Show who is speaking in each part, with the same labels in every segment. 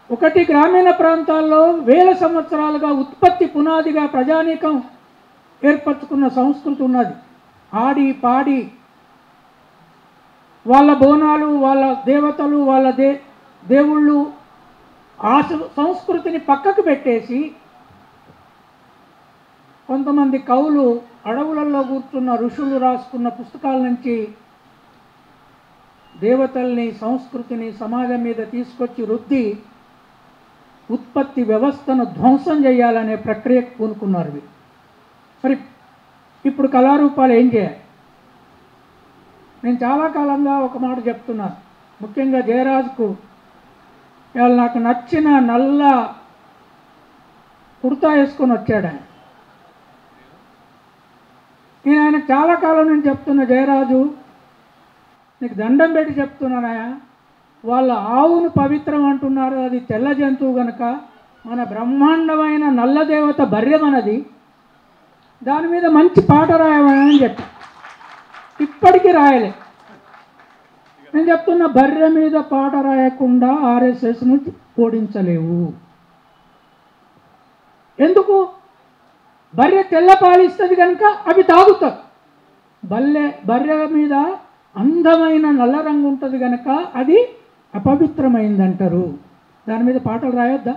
Speaker 1: ఒకటి గ్రామీణ ప్రాంతాల్లో వేల సంవత్సరాలుగా ఉత్పత్తి పునాదిగా ప్రజానీకం ఏర్పరచుకున్న సంస్కృతి ఉన్నది ఆడి పాడి వాళ్ళ బోనాలు వాళ్ళ దేవతలు వాళ్ళ దే దేవుళ్ళు ఆ సం- సంస్కృతిని పక్కకు పెట్టేసి కొంతమంది కవులు అడవులలో కూర్చున్న ఋషులు రాసుకున్న పుస్తకాల నుంచి దేవతల్ని సంస్కృతిని సమాజం మీద తీసుకొచ్చి రుద్ది ఉత్పత్తి వ్యవస్థను ధ్వంసం చేయాలనే ప్రక్రియకు పూనుకున్నారు వీరు మరి ఇప్పుడు కళారూపాలు ఏం చేయాలి నేను చాలా కాలంగా ఒక మాట చెప్తున్నాను ముఖ్యంగా జయరాజ్కు ఇవాళ నాకు నచ్చిన నల్ల కుర్తా వేసుకొని వచ్చాడు ఆయన నేను ఆయన చాలా కాలం నుంచి చెప్తున్న జయరాజు నీకు దండం పెట్టి చెప్తున్నానయా వాళ్ళ ఆవును పవిత్రం అంటున్నారు అది తెల్ల జంతువు గనక మన బ్రహ్మాండమైన నల్ల దేవత బర్రె మనది దాని మీద మంచి పాట రాయమని చెప్పి ఇప్పటికీ రాయలే నేను చెప్తున్న బర్రె మీద పాట రాయకుండా ఆర్ఎస్ఎస్ను ఓడించలేవు ఎందుకు బర్రె తెల్ల పాలిస్తుంది కనుక అవి తాగుతారు బల్లె బర్రె మీద అందమైన నల్ల రంగు ఉంటుంది కనుక అది అపవిత్రమైందంటారు దాని మీద పాటలు రాయొద్దా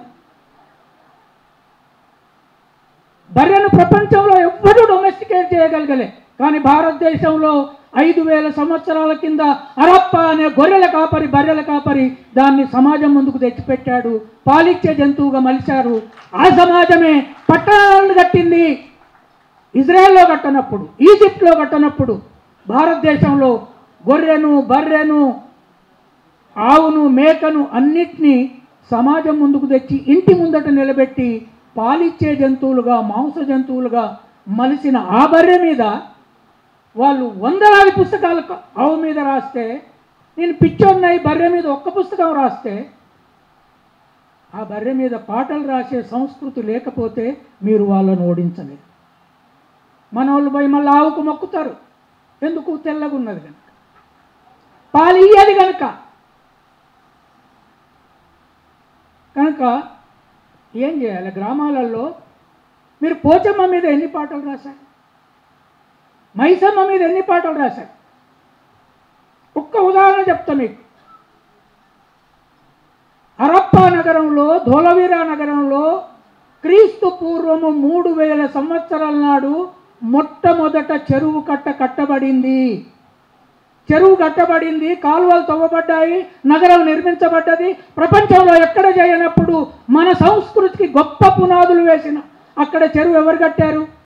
Speaker 1: బర్రెను ప్రపంచంలో ఎవ్వరూ డొమెస్టికేట్ చేయగలగలే కానీ భారతదేశంలో ఐదు వేల సంవత్సరాల కింద అరప్ప అనే గొర్రెల కాపరి బర్రెల కాపరి దాన్ని సమాజం ముందుకు తెచ్చిపెట్టాడు పాలిచ్చే జంతువుగా మలిచారు ఆ సమాజమే పట్టణాలను కట్టింది ఇజ్రాయెల్లో కట్టనప్పుడు ఈజిప్ట్లో కట్టనప్పుడు భారతదేశంలో గొర్రెను బర్రెను ఆవును మేకను అన్నిటినీ సమాజం ముందుకు తెచ్చి ఇంటి ముందట నిలబెట్టి పాలిచ్చే జంతువులుగా మాంస జంతువులుగా మలిసిన ఆ బర్రె మీద వాళ్ళు వందలాది పుస్తకాలు క- ఆవు మీద రాస్తే నేను పిచ్చోన్నాయి బర్రె మీద ఒక్క పుస్తకం రాస్తే ఆ బర్రె మీద పాటలు రాసే సంస్కృతి లేకపోతే మీరు వాళ్ళను ఓడించలేరు మన వాళ్ళు పోయి మళ్ళీ ఆవుకు మొక్కుతారు ఎందుకు తెల్లగున్నది కనుక పాలు ఇయ్యది కనుక కనుక ఏం చేయాలి గ్రామాలలో మీరు పోచమ్మ మీద ఎన్ని పాటలు రాశారు మైసమ్మ మీద ఎన్ని పాటలు రాశారు ఒక్క ఉదాహరణ చెప్తా మీకు హరప్పా నగరంలో ధోలవీరా నగరంలో క్రీస్తు పూర్వము మూడు వేల సంవత్సరాల నాడు మొట్టమొదట చెరువు కట్ట కట్టబడింది చెరువు కట్టబడింది కాలువలు తవ్వబడ్డాయి నగరం నిర్మించబడ్డది ప్రపంచంలో ఎక్కడ చేయనప్పుడు మన సంస్కృతికి గొప్ప పునాదులు వేసిన అక్కడ చెరువు ఎవరు కట్టారు